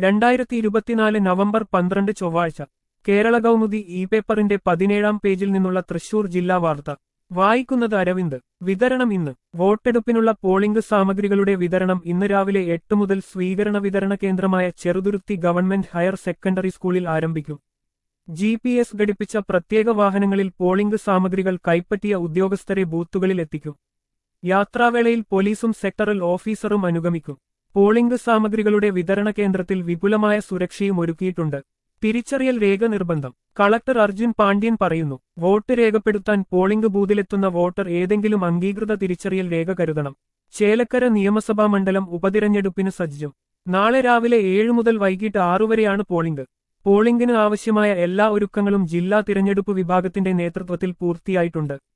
രണ്ടായിരത്തി ഇരുപത്തിനാല് നവംബർ പന്ത്രണ്ട് ചൊവ്വാഴ്ച കേരള കൗമുദി ഇ പേപ്പറിന്റെ പതിനേഴാം പേജിൽ നിന്നുള്ള തൃശൂർ ജില്ലാ വാർത്ത വായിക്കുന്നത് അരവിന്ദ് വിതരണം ഇന്ന് വോട്ടെടുപ്പിനുള്ള പോളിംഗ് സാമഗ്രികളുടെ വിതരണം ഇന്ന് രാവിലെ എട്ട് മുതൽ സ്വീകരണ വിതരണ കേന്ദ്രമായ ചെറുതുരുത്തി ഗവൺമെന്റ് ഹയർ സെക്കൻഡറി സ്കൂളിൽ ആരംഭിക്കും ജി പി എസ് ഘടിപ്പിച്ച പ്രത്യേക വാഹനങ്ങളിൽ പോളിംഗ് സാമഗ്രികൾ കൈപ്പറ്റിയ ഉദ്യോഗസ്ഥരെ ബൂത്തുകളിൽ എത്തിക്കും യാത്രാവേളയിൽ പോലീസും സെക്ടറൽ ഓഫീസറും അനുഗമിക്കും പോളിംഗ് സാമഗ്രികളുടെ വിതരണ കേന്ദ്രത്തിൽ വിപുലമായ സുരക്ഷയും ഒരുക്കിയിട്ടുണ്ട് തിരിച്ചറിയൽ രേഖ നിർബന്ധം കളക്ടർ അർജുൻ പാണ്ഡ്യൻ പറയുന്നു വോട്ട് രേഖപ്പെടുത്താൻ പോളിംഗ് ബൂത്തിലെത്തുന്ന വോട്ടർ ഏതെങ്കിലും അംഗീകൃത തിരിച്ചറിയൽ രേഖ കരുതണം ചേലക്കര നിയമസഭാ മണ്ഡലം ഉപതിരഞ്ഞെടുപ്പിന് സജ്ജം നാളെ രാവിലെ ഏഴ് മുതൽ വൈകിട്ട് ആറു വരെയാണ് പോളിംഗ് പോളിംഗിന് ആവശ്യമായ എല്ലാ ഒരുക്കങ്ങളും ജില്ലാ തിരഞ്ഞെടുപ്പ് വിഭാഗത്തിന്റെ നേതൃത്വത്തിൽ പൂർത്തിയായിട്ടുണ്ട്